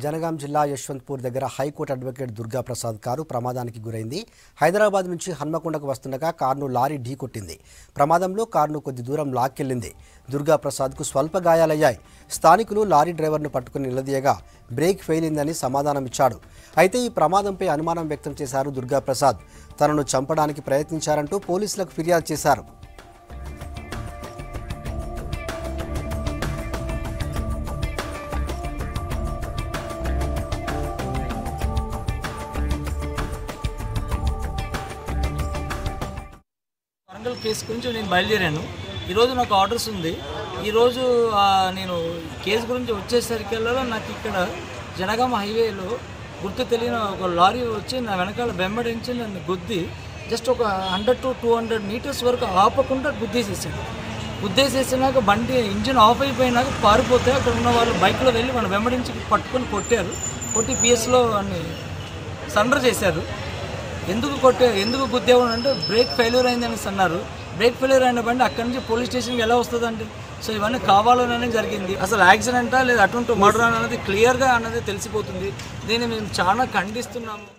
జనగాం జిల్లా యశ్వంత్పూర్ దగ్గర high court advocate Durga Prasad car ప్రమాదానికి గురైంది హైదరాబాద్ నుంచి హన్మకొండకు వస్తుండగా కారును లారీ ఢీకొట్టింది ప్రమాదంలో కారును కొద్ది దూరం లాక్కెళ్లింది దుర్గా ప్రసాద్కు స్వల్ప గాయాలయ్యాయి స్థానికులు లారీ డ్రైవర్ను పట్టుకుని నిలదీయగా బ్రేక్ ఫెయిల్ అయిందని సమాధానమిచ్చాడు అయితే ఈ ప్రమాదంపై అనుమానం వ్యక్తం చేశారు దుర్గా ప్రసాద్ తనను చంపడానికి ప్రయత్నించారంటూ పోలీసులకు ఫిర్యాదు చేశారు వరంగల్ కేసు గురించి నేను బయలుదేరాను ఈరోజు నాకు ఆర్డర్స్ ఉంది ఈరోజు ఆ, నేను కేసు గురించి వచ్చేసరికల్లా నాకు ఇక్కడ జనగామ హైవేలో గుర్తు తెలియని ఒక లారీ వచ్చి నా వెనకాల వెంబడించి నన్ను గుద్ది జస్ట్ ఒక hundred to two hundred metres వరకు ఆపకుండా గుద్దేసేసాడు గుద్దేసేసినాక బండి ఇంజిన్ ఆఫ్ అయిపోయినాక పారిపోతే అక్కడ ఉన్న వాళ్ళు బైక్లో వెళ్ళి మన వెంబడించి పట్టుకొని కొట్టారు కొట్టి పిఎస్లో అని సరెండర్ చేశారు ఎందుకు కొట్టే ఎందుకు గుద్దేవాడు అంటే బ్రేక్ ఫెయిల్యూర్ అయిందని అన్నారు బ్రేక్ ఫెయిల్యూర్ అయిన బండి అక్కడి నుంచి పోలీస్ స్టేషన్కి ఎలా వస్తుందండి సో ఇవన్నీ కావాలనే జరిగింది అసలు యాక్సిడెంటా లేదా అటువంటి మర్డర్ అనేది క్లియర్గా అన్నది తెలిసిపోతుంది దీన్ని మేము చాలా ఖండిస్తున్నాము